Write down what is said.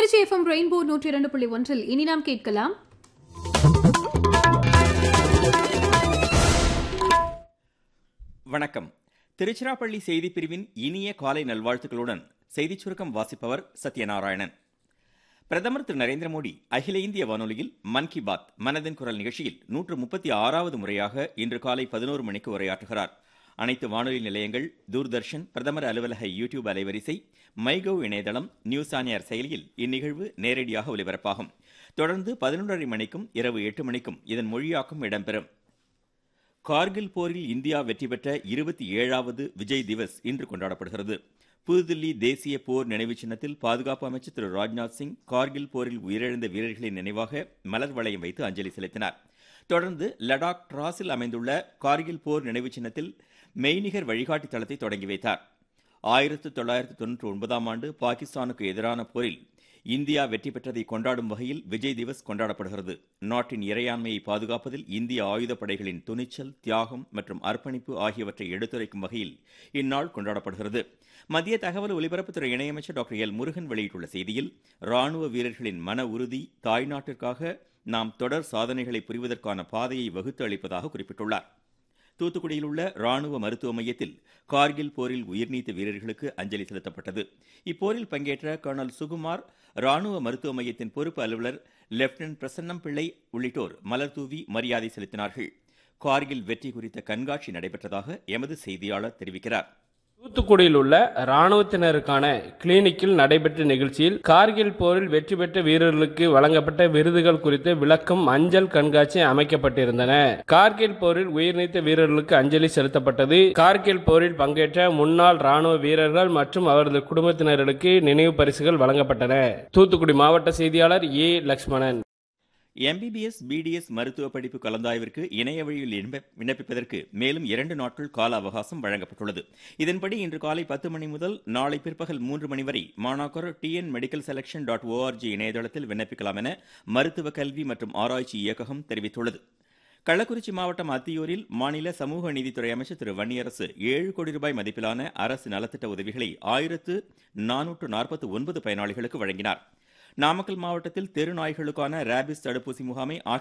Trichy FM rainbow நூற்றி இரண்டு புள்ளி ஒன்றில் இனி நாம் கேட்கலாம் வணக்கம் திருச்சிராப்பள்ளி செய்திப் பிரிவின் இனிய காலை நல்வாழ்த்துக்களுடன் செய்திச் சுருக்கம் வாசிப்பவர் சத்யநாராயணன் பிரதமர் திரு நரேந்திர மோடி அகில இந்திய வானொலியில் மன் கி பாத் மனதின் குரல் நிகழ்ச்சியில் நூற்று முப்பத்தி ஆறாவது முறையாக இன்று காலை பதினோரு மணிக்கு உரையாற்றுகிறார் அனைத்து வானொலி நிலையங்கள் தூர்தர்ஷன் பிரதமர் அலுவலக யூடியூப் அலைவரிசை மைகவ் இணையதளம் நியூஸ் ஆனியர் செயலியில் இந்நிகழ்வு நேரடியாக ஒலிபரப்பாகும் தொடர்ந்து பதினொன்றரை மணிக்கும் இரவு எட்டு மணிக்கும் இதன் மொழியாக்கம் இடம்பெறும் கார்கில் போரில் இந்தியா வெற்றி பெற்ற இருபத்தி ஏழாவது விஜய் திவஸ் இன்று கொண்டாடப்படுகிறது புதுதில்லி தேசிய போர் நினைவு சின்னத்தில் பாதுகாப்பு அமைச்சர் திரு ராஜ்நாத் சிங் கார்கில் போரில் உயிரிழந்த வீரர்களின் நினைவாக மலர் வளையம் வைத்து அஞ்சலி செலுத்தினார் தொடர்ந்து லடாக் டிராஸில் அமைந்துள்ள கார்கில் போர் நினைவு சின்னத்தில் மெய்நிகர் வழிகாட்டி தளத்தை தொடங்கி வைத்தார் ஆயிரத்து தொள்ளாயிரத்து தொன்னூற்றி ஒன்பதாம் ஆண்டு பாகிஸ்தானுக்கு எதிரான போரில் இந்தியா வெற்றி பெற்றதை கொண்டாடும் வகையில் விஜய் திவஸ் கொண்டாடப்படுகிறது நாட்டின் இறையாண்மையை பாதுகாப்பதில் இந்திய ஆயுதப்படைகளின் துணிச்சல் தியாகம் மற்றும் அர்ப்பணிப்பு ஆகியவற்றை எடுத்துரைக்கும் வகையில் இந்நாள் கொண்டாடப்படுகிறது மத்திய தகவல் ஒலிபரப்புத்துறை இணையமைச்சர் டாக்டர் எல் முருகன் வெளியிட்டுள்ள செய்தியில் ராணுவ வீரர்களின் மன உறுதி தாய்நாட்டிற்காக நாம் தொடர் சாதனைகளை புரிவதற்கான பாதையை வகுத்து அளிப்பதாக குறிப்பிட்டுள்ளார் தூத்துக்குடியில் உள்ள ராணுவ மருத்துவ மையத்தில் கார்கில் போரில் உயிர்நீத்த வீரர்களுக்கு அஞ்சலி செலுத்தப்பட்டது இப்போரில் பங்கேற்ற கர்னல் சுகுமார் ராணுவ மருத்துவ மையத்தின் பொறுப்பு அலுவலர் லெப்டினன்ட் பிரசன்னம் பிள்ளை உள்ளிட்டோர் மலர் தூவி மரியாதை செலுத்தினார்கள் கார்கில் வெற்றி குறித்த கண்காட்சி நடைபெற்றதாக எமது செய்தியாளர் தெரிவிக்கிறார் தூத்துக்குடியில் உள்ள ராணுவத்தினருக்கான கிளினிக்கில் நடைபெற்ற நிகழ்ச்சியில் கார்கில் போரில் வெற்றி பெற்ற வீரர்களுக்கு வழங்கப்பட்ட விருதுகள் குறித்து விளக்கம் அஞ்சல் கண்காட்சி அமைக்கப்பட்டிருந்தன கார்கில் போரில் உயிர்நீத்த வீரர்களுக்கு அஞ்சலி செலுத்தப்பட்டது கார்கில் போரில் பங்கேற்ற முன்னாள் ராணுவ வீரர்கள் மற்றும் அவரது குடும்பத்தினர்களுக்கு நினைவு பரிசுகள் வழங்கப்பட்டன தூத்துக்குடி மாவட்ட செய்தியாளர் ஏ லக்ஷ்மணன் எம்பிபிஎஸ் பிடிஎஸ் மருத்துவ படிப்பு கலந்தாய்விற்கு இணைய வழியில் விண்ணப்ப- விண்ணப்பிப்பதற்கு மேலும் இரண்டு நாட்கள் கால அவகாசம் வழங்கப்பட்டுள்ளது இதன்படி இன்று காலை பத்து மணி முதல் நாளை பிற்பகல் மூன்று மணி வரை மாணாக்கர் TN medical selection dot ORG இணையதளத்தில் விண்ணப்பிக்கலாம் என மருத்துவ கல்வி மற்றும் ஆராய்ச்சி இயக்ககம் தெரிவித்துள்ளது கள்ளக்குறிச்சி மாவட்டம் அத்தியூரில் மாநில சமூக நீதித்துறை அமைச்சர் திரு வன்னியரசு ஏழு கோடி ரூபாய் மதிப்பிலான அரசு நலத்திட்ட உதவிகளை ஆயிரத்து நானூற்று நாற்பத்தி ஒன்பது பயனாளிகளுக்கு வழங்கினார் நாமக்கல் மாவட்டத்தில் தெரு நாய்களுக்கான ரேபிஸ் தடுப்பூசி முகாமை ஆட்சியர்